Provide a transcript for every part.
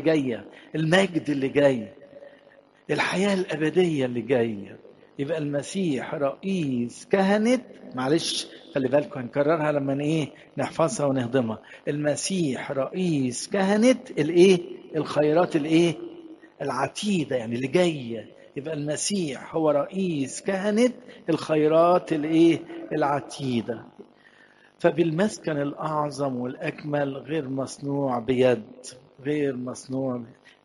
جايه المجد اللي جاي الحياه الابديه اللي جايه يبقى المسيح رئيس كهنه معلش خلي بالكم هنكررها لما ايه نحفظها ونهضمها المسيح رئيس كهنه الايه الخيرات الايه العتيده يعني اللي جايه يبقى المسيح هو رئيس كهنه الخيرات الايه العتيده فبالمسكن الأعظم والأكمل غير مصنوع بيد غير مصنوع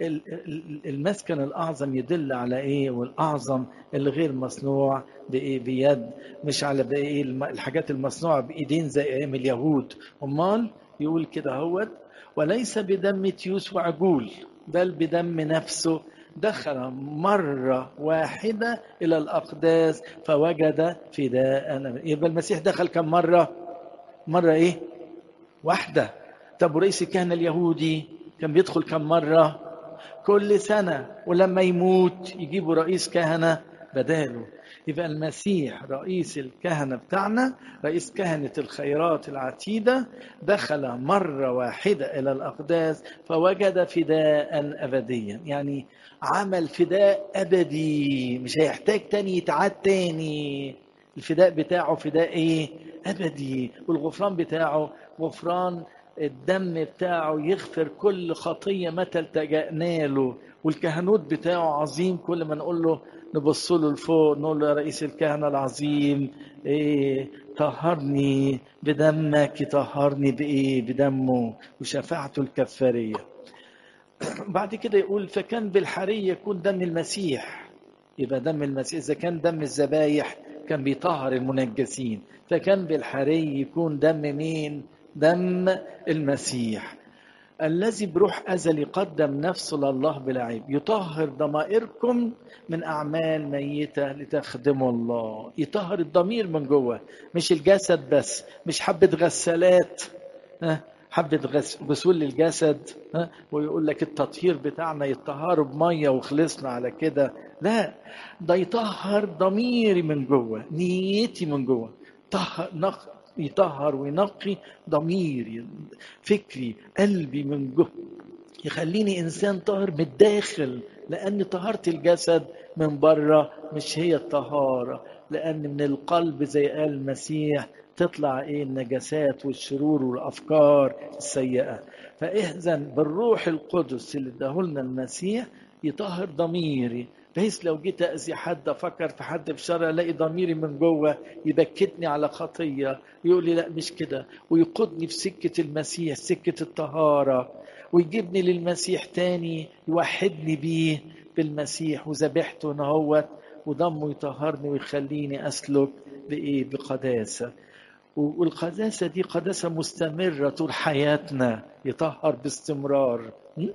المسكن الأعظم يدل على إيه والأعظم اللي غير مصنوع بإيه بيد مش على بإيه الحاجات المصنوعة بإيدين زي أيام اليهود أمال يقول كده هوت وليس بدم تيوس وعجول بل بدم نفسه دخل مرة واحدة إلى الأقداس فوجد فداء يبقى المسيح دخل كم مرة؟ مرة إيه؟ واحدة طب ورئيس الكهنة اليهودي كان بيدخل كم مرة؟ كل سنة ولما يموت يجيبوا رئيس كهنة بداله يبقى المسيح رئيس الكهنة بتاعنا رئيس كهنة الخيرات العتيدة دخل مرة واحدة إلى الأقداس فوجد فداء أبديا يعني عمل فداء أبدي مش هيحتاج تاني يتعاد تاني الفداء بتاعه فداء ايه ابدي والغفران بتاعه غفران الدم بتاعه يغفر كل خطية متى التجأنا له والكهنوت بتاعه عظيم كل ما نقول له نبص له لفوق نقول له يا رئيس الكهنة العظيم إيه طهرني بدمك طهرني بإيه بدمه وشفاعته الكفارية بعد كده يقول فكان بالحري يكون دم المسيح يبقى دم المسيح إذا كان دم الذبايح كان بيطهر المنجسين فكان بالحري يكون دم مين دم المسيح الذي بروح أزلي قدم نفسه لله بلا عيب يطهر ضمائركم من أعمال ميتة لتخدموا الله يطهر الضمير من جوه مش الجسد بس مش حبة غسالات حبة غسول للجسد ويقول لك التطهير بتاعنا يطهروا بمية وخلصنا على كده لا ده يطهر ضميري من جوه نيتي من جوه طهر نق... يطهر وينقي ضميري فكري قلبي من جوه يخليني انسان طاهر من الداخل لان طهاره الجسد من بره مش هي الطهاره لان من القلب زي قال المسيح تطلع ايه النجاسات والشرور والافكار السيئه فاذا بالروح القدس اللي اداهولنا المسيح يطهر ضميري بحيث لو جيت اذي حد افكر في حد في شر الاقي ضميري من جوه يبكتني على خطيه يقول لي لا مش كده ويقودني في سكه المسيح سكه الطهاره ويجيبني للمسيح تاني يوحدني بيه بالمسيح وذبحته نهوت ودمه يطهرني ويخليني اسلك بايه بقداسه والقداسه دي قداسه مستمره طول حياتنا يطهر باستمرار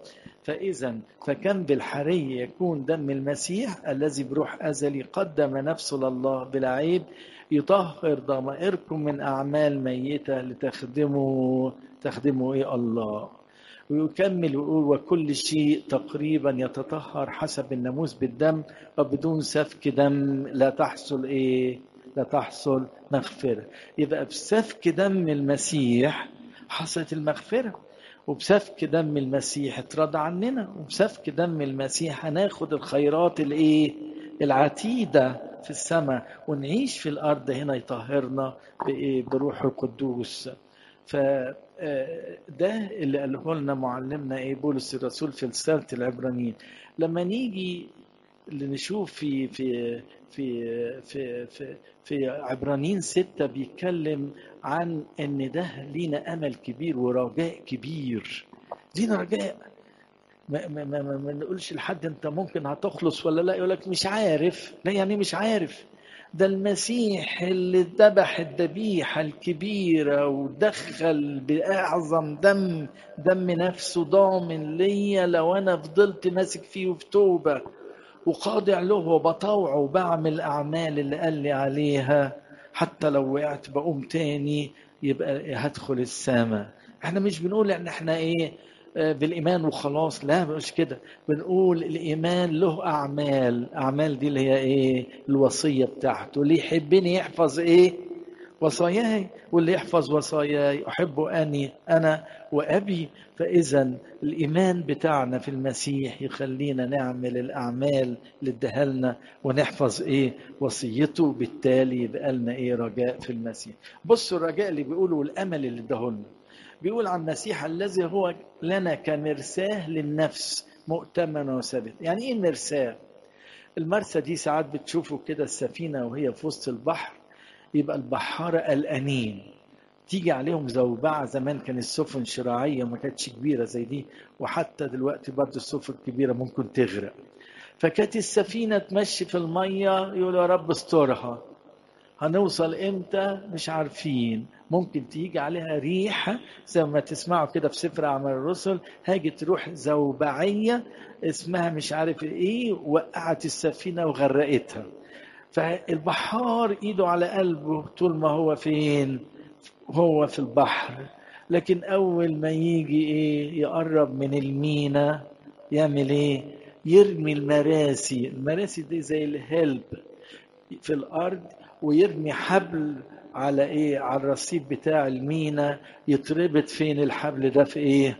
فإذا فكم بالحري يكون دم المسيح الذي بروح أزلي قدم نفسه لله بلا عيب يطهر ضمائركم من أعمال ميتة لتخدموا تخدموا إيه الله ويكمل ويقول وكل شيء تقريبا يتطهر حسب الناموس بالدم وبدون سفك دم لا تحصل إيه لا تحصل مغفرة يبقى بسفك دم المسيح حصلت المغفرة وبسفك دم المسيح اترضى عننا وبسفك دم المسيح هناخد الخيرات الايه العتيده في السماء ونعيش في الارض هنا يطهرنا بايه بروح القدوس ف ده اللي قاله لنا معلمنا ايه بولس الرسول في رساله العبرانيين لما نيجي نشوف في في في في في, في عبرانيين ستة بيتكلم عن ان ده لينا امل كبير ورجاء كبير لينا رجاء ما, ما, ما, ما, ما نقولش لحد انت ممكن هتخلص ولا لا يقول لك مش عارف لا يعني مش عارف ده المسيح اللي ذبح الذبيحة الكبيرة ودخل بأعظم دم دم نفسه ضامن ليا لو أنا فضلت ماسك فيه في توبة وخاضع له وبطوعه وبعمل الأعمال اللي قال لي عليها حتى لو وقعت بقوم تاني يبقى هدخل السماء احنا مش بنقول ان احنا ايه بالايمان وخلاص لا مش كده بنقول الايمان له اعمال اعمال دي اللي هي ايه الوصيه بتاعته اللي يحبني يحفظ ايه وصاياي واللي يحفظ وصاياي أحبه أني أنا وأبي فإذا الإيمان بتاعنا في المسيح يخلينا نعمل الأعمال اللي اداها لنا ونحفظ إيه وصيته بالتالي يبقى لنا إيه رجاء في المسيح بصوا الرجاء اللي بيقوله والأمل اللي اداه لنا بيقول عن المسيح الذي هو لنا كمرساه للنفس مؤتمن وثابت يعني ايه مرساه المرسى دي ساعات بتشوفوا كده السفينه وهي في وسط البحر يبقى البحاره قلقانين تيجي عليهم زوبعة زمان كان السفن شراعية ما كانتش كبيرة زي دي وحتى دلوقتي برضه السفن الكبيرة ممكن تغرق فكانت السفينة تمشي في المية يقول يا رب استرها هنوصل امتى مش عارفين ممكن تيجي عليها ريحة زي ما تسمعوا كده في سفر أعمال الرسل هاجي تروح زوبعية اسمها مش عارف ايه وقعت السفينة وغرقتها فالبحار ايده على قلبه طول ما هو فين هو في البحر لكن اول ما يجي ايه يقرب من المينا يعمل ايه يرمي المراسي المراسي دي زي الهلب في الارض ويرمي حبل على ايه على الرصيف بتاع المينا يتربط فين الحبل ده في ايه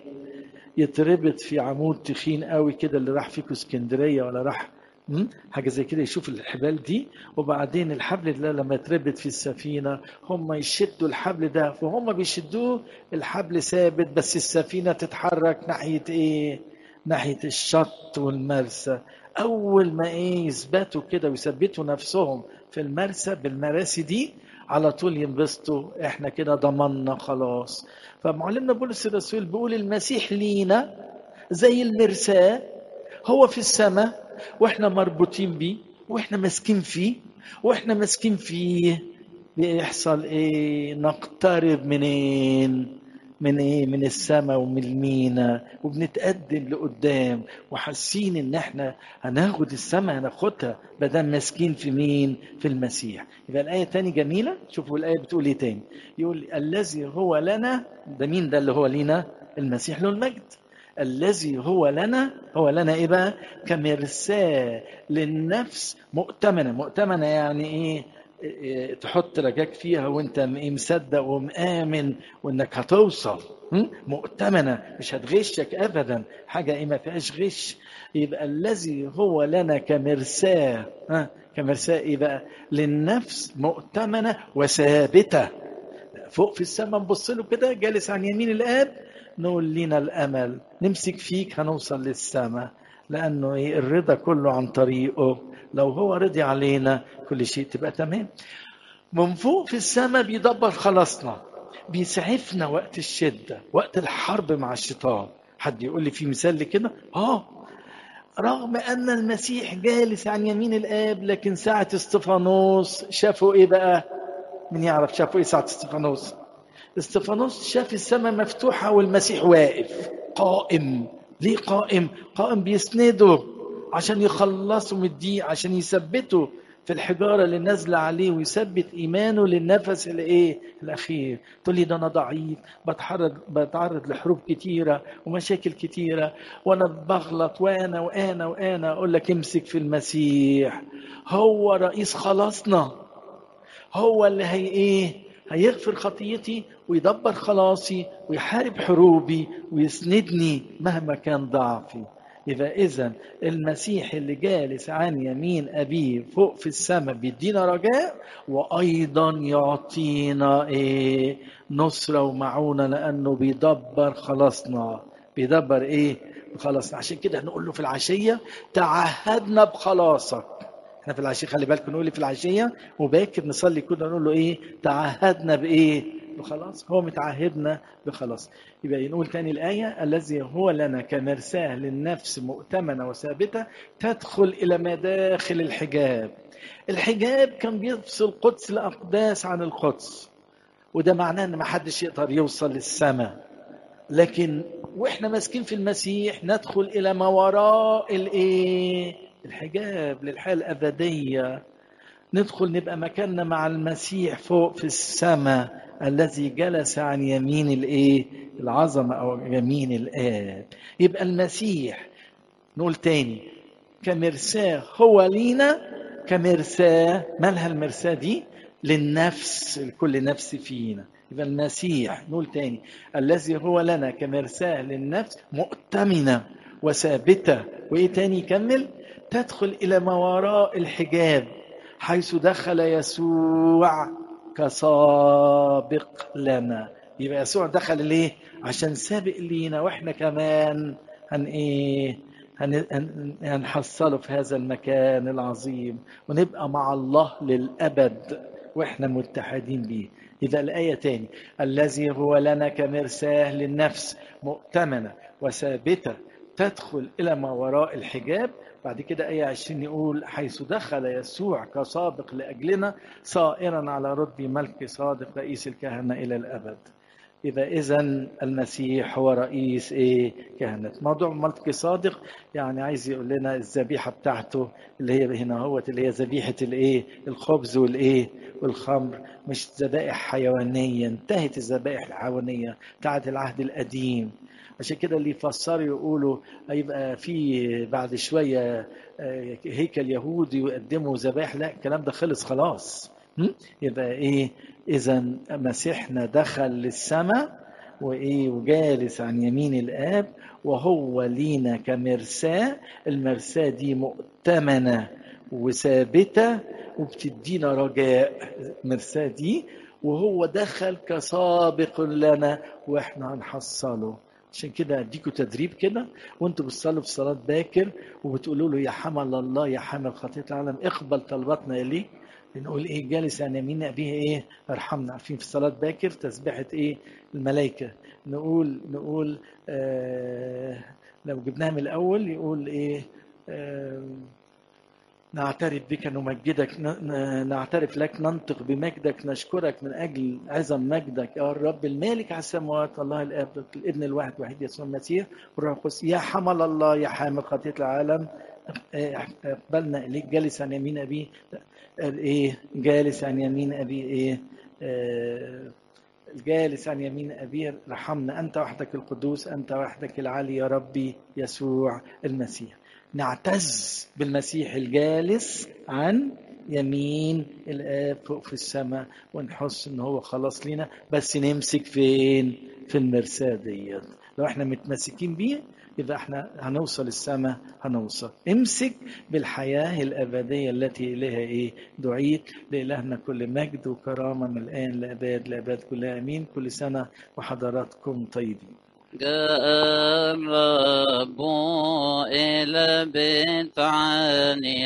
يتربط في عمود تخين قوي كده اللي راح فيكو اسكندريه ولا راح حاجه زي كده يشوف الحبال دي وبعدين الحبل ده لما يتربط في السفينه هم يشدوا الحبل ده فهم بيشدوه الحبل ثابت بس السفينه تتحرك ناحيه ايه ناحيه الشط والمرسى اول ما ايه يثبتوا كده ويثبتوا نفسهم في المرسى بالمراسي دي على طول ينبسطوا احنا كده ضمنا خلاص فمعلمنا بولس الرسول بيقول المسيح لينا زي المرساه هو في السماء واحنا مربوطين بيه واحنا ماسكين فيه واحنا ماسكين فيه بيحصل ايه نقترب منين من ايه من السماء ومن المينا وبنتقدم لقدام وحاسين ان احنا هناخد السماء هناخدها بدل ماسكين في مين في المسيح يبقى الايه تاني جميله شوفوا الايه بتقول ايه تاني يقول الذي هو لنا ده مين ده اللي هو لينا المسيح له المجد الذي هو لنا هو لنا ايه بقى كمرساه للنفس مؤتمنه مؤتمنه يعني ايه تحط رجاك فيها وانت مصدق ومآمن وانك هتوصل مؤتمنة مش هتغشك ابدا حاجة ايه ما فيهاش غش يبقى الذي هو لنا كمرساة ها كمرساة ايه بقى للنفس مؤتمنة وثابتة فوق في السماء نبص له كده جالس عن يمين الاب نقول لنا الامل نمسك فيك هنوصل للسماء لانه ايه الرضا كله عن طريقه لو هو رضي علينا كل شيء تبقى تمام من فوق في السماء بيدبر خلاصنا بيسعفنا وقت الشدة وقت الحرب مع الشيطان حد يقول لي في مثال لكده اه رغم ان المسيح جالس عن يمين الاب لكن ساعة استفانوس شافوا ايه بقى من يعرف شافوا ايه ساعة استفانوس استفانوس شاف السماء مفتوحة والمسيح واقف قائم ليه قائم قائم بيسنده عشان يخلصوا من دي عشان يثبتوا في الحجارة اللي نازلة عليه ويثبت إيمانه للنفس الإيه؟ الأخير تقول لي ده أنا ضعيف بتعرض بتعرض لحروب كتيرة ومشاكل كتيرة وأنا بغلط وأنا وأنا وأنا أقول لك امسك في المسيح هو رئيس خلاصنا هو اللي هي إيه؟ هيغفر خطيتي ويدبر خلاصي ويحارب حروبي ويسندني مهما كان ضعفي يبقى إذا المسيح اللي جالس عن يمين أبيه فوق في السماء بيدينا رجاء وأيضا يعطينا إيه نصرة ومعونة لأنه بيدبر خلاصنا بيدبر إيه خلاصنا عشان كده هنقول له في العشية تعهدنا بخلاصك احنا في العشية خلي بالكم نقول في العشية وباكر نصلي كده نقول له ايه تعهدنا بايه بخلاص هو متعهدنا بخلاص يبقى نقول تاني الآية الذي هو لنا كمرساه للنفس مؤتمنة وثابتة تدخل إلى مداخل الحجاب الحجاب كان بيفصل القدس الأقداس عن القدس وده معناه ان ما حدش يقدر يوصل للسماء لكن واحنا ماسكين في المسيح ندخل الى ما وراء الايه الحجاب للحياه الابديه ندخل نبقى مكاننا مع المسيح فوق في السماء الذي جلس عن يمين الايه العظمه او يمين الاب يبقى المسيح نقول تاني كمرساه هو لينا كمرساه مالها المرساه دي للنفس لكل نفس فينا يبقى المسيح نقول تاني الذي هو لنا كمرساه للنفس مؤتمنة وثابتة وإيه تاني يكمل تدخل إلى ما وراء الحجاب حيث دخل يسوع كسابق لنا يبقى يسوع دخل ليه عشان سابق لينا واحنا كمان هن ايه هن هن هنحصله في هذا المكان العظيم ونبقى مع الله للأبد واحنا متحدين بيه إذا الآية تاني الذي هو لنا كمرساه للنفس مؤتمنة وثابتة تدخل إلى ما وراء الحجاب بعد كده آية 20 يقول حيث دخل يسوع كسابق لأجلنا صائرا على رب ملك صادق رئيس الكهنة إلى الأبد إذا إذا المسيح هو رئيس إيه كهنة موضوع ملك صادق يعني عايز يقول لنا الذبيحة بتاعته اللي هي هنا هوت اللي هي ذبيحة الإيه الخبز والإيه والخمر مش ذبائح حيوانية انتهت الذبائح الحيوانية بتاعت العهد القديم عشان كده اللي يفسروا يقولوا هيبقى في بعد شويه هيكل يهودي ويقدموا ذبائح لا الكلام ده خلص خلاص يبقى ايه اذا مسيحنا دخل للسماء وايه وجالس عن يمين الاب وهو لينا كمرساه المرساه دي مؤتمنه وثابته وبتدينا رجاء المرساه دي وهو دخل كسابق لنا واحنا هنحصله عشان كده اديكوا تدريب كده وانتوا بتصلوا في صلاه باكر وبتقولوا له يا حمل الله يا حامل خطيه العالم اقبل طلباتنا اليك بنقول ايه جالس عن يمين ابيه ايه ارحمنا عارفين في صلاه باكر تسبيحه ايه الملائكه نقول نقول آه لو جبناها من الاول يقول ايه آه نعترف بك نمجدك نعترف لك ننطق بمجدك نشكرك من اجل عظم مجدك يا الرب المالك على السماوات الله الاب الابن الواحد وحيد يسوع المسيح والروح القدس يا حمل الله يا حامل خطيه العالم اقبلنا اليك جالس عن يمين ابيه ايه جالس عن يمين ابيه ايه آه جالس عن يمين أبيه رحمنا أنت وحدك القدوس أنت وحدك العلي يا ربي يسوع المسيح نعتز بالمسيح الجالس عن يمين الآب فوق في السماء ونحس إن هو خلاص لينا بس نمسك فين في المرساة ديت لو احنا متمسكين بيه يبقى احنا هنوصل السماء هنوصل امسك بالحياة الأبدية التي إليها إيه دعيت لإلهنا كل مجد وكرامة من الآن لأباد لأباد كلها أمين كل سنة وحضراتكم طيبين جاء الرب إلى بيت عني